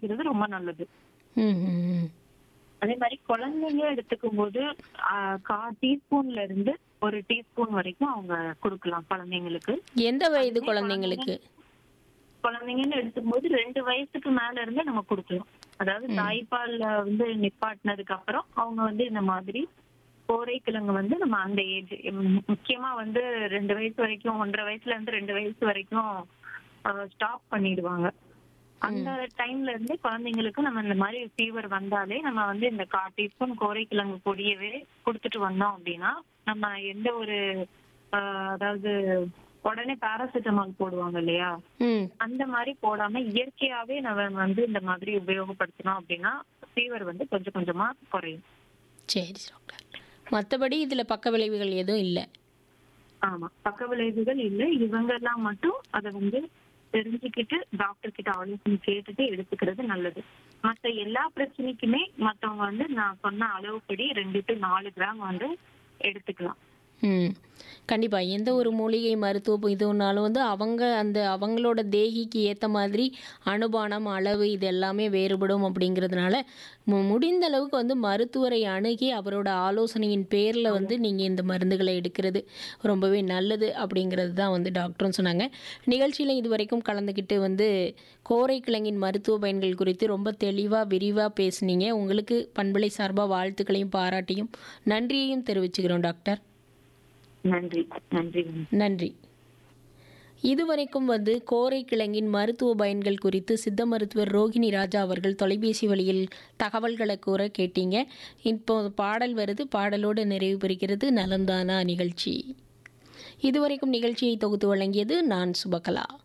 குடிக்கிறது ரொம்ப நல்லது ம் ம், ம். அதே மாதிரி குழந்தைங்க எடுத்துக்கும் போது ஆஹ், கா டீஸ்பூன்ல இருந்து ஒரு டீஸ்பூன் வரைக்கும் அவங்க கொடுக்கலாம் குழந்தைங்களுக்கு எந்த வயது குழந்தைங்களுக்கு குழந்தைங்கன்னு எடுத்துக்கும்போது ரெண்டு வயசுக்கு மேல இருந்து நம்ம கொடுக்கலாம் அதாவது தாய்ப்பால்ல வந்து நிப்பாட்டினதுக்கு அப்புறம் அவங்க வந்து இந்த மாதிரி கோரைக்கிழங்கு வந்து நம்ம அந்த ஏஜ் முக்கியமா வந்து ரெண்டு வயசு வரைக்கும் ஒன்றரை வயசுல இருந்து ரெண்டு வயசு வரைக்கும் ஸ்டாப் பண்ணிடுவாங்க அந்த டைம்ல இருந்து குழந்தைங்களுக்கு நம்ம இந்த மாதிரி ஃபீவர் வந்தாலே நம்ம வந்து இந்த கா டீஸ்பூன் கோரைக்கிழங்கு பொடியவே கொடுத்துட்டு வந்தோம் அப்படின்னா நம்ம எந்த ஒரு ஆஹ், அதாவது உடனே பாராசிட்டமால் போடுவாங்க இல்லையா ம் அந்த மாதிரி போடாம இயற்கையாவே நம்ம வந்து இந்த மாதிரி உபயோகப்படுத்தினோம் அப்படின்னா ஃபீவர் வந்து கொஞ்சம் கொஞ்சமா குறையும் சரி டாக்டர் மற்றபடி இதில் பக்க விளைவுகள் எதுவும் இல்லை ஆமா பக்க விளைவுகள் இல்லை இவங்க எல்லாம் மட்டும் அதை வந்து தெரிஞ்சுக்கிட்டு டாக்டர் கிட்ட ஆலோசனை கேட்டுட்டு எடுத்துக்கிறது நல்லது மத்த எல்லா பிரச்சனைக்குமே மத்தவங்க வந்து நான் சொன்ன அளவுப்படி ரெண்டு டு நாலு கிராம் வந்து எடுத்துக்கலாம் ம் கண்டிப்பாக எந்த ஒரு மூலிகை மருத்துவ இதுனாலும் வந்து அவங்க அந்த அவங்களோட தேகிக்கு ஏற்ற மாதிரி அனுபானம் அளவு இது எல்லாமே வேறுபடும் அப்படிங்கிறதுனால மு- முடிந்த அளவுக்கு வந்து மருத்துவரை அணுகி அவரோட ஆலோசனையின் பேரில் வந்து நீங்கள் இந்த மருந்துகளை எடுக்கிறது ரொம்பவே நல்லது அப்படிங்கிறது தான் வந்து டாக்டரும் சொன்னாங்க நிகழ்ச்சியில் இது வரைக்கும் கலந்துக்கிட்டு வந்து கோரைக்கிழங்கின் மருத்துவ பயன்கள் குறித்து ரொம்ப தெளிவாக விரிவாக பேசுனீங்க உங்களுக்கு பண்பலை சார்பாக வாழ்த்துக்களையும் பாராட்டியும் நன்றியையும் தெரிவிச்சுக்கிறோம் டாக்டர் நன்றி நன்றி நன்றி இதுவரைக்கும் வந்து கோரை கிழங்கின் மருத்துவ பயன்கள் குறித்து சித்த மருத்துவர் ரோகிணி ராஜா அவர்கள் தொலைபேசி வழியில் தகவல்களை கூற கேட்டீங்க இப்போ பாடல் வருது பாடலோடு நிறைவு பெறுகிறது நலந்தானா நிகழ்ச்சி இதுவரைக்கும் நிகழ்ச்சியை தொகுத்து வழங்கியது நான் சுபகலா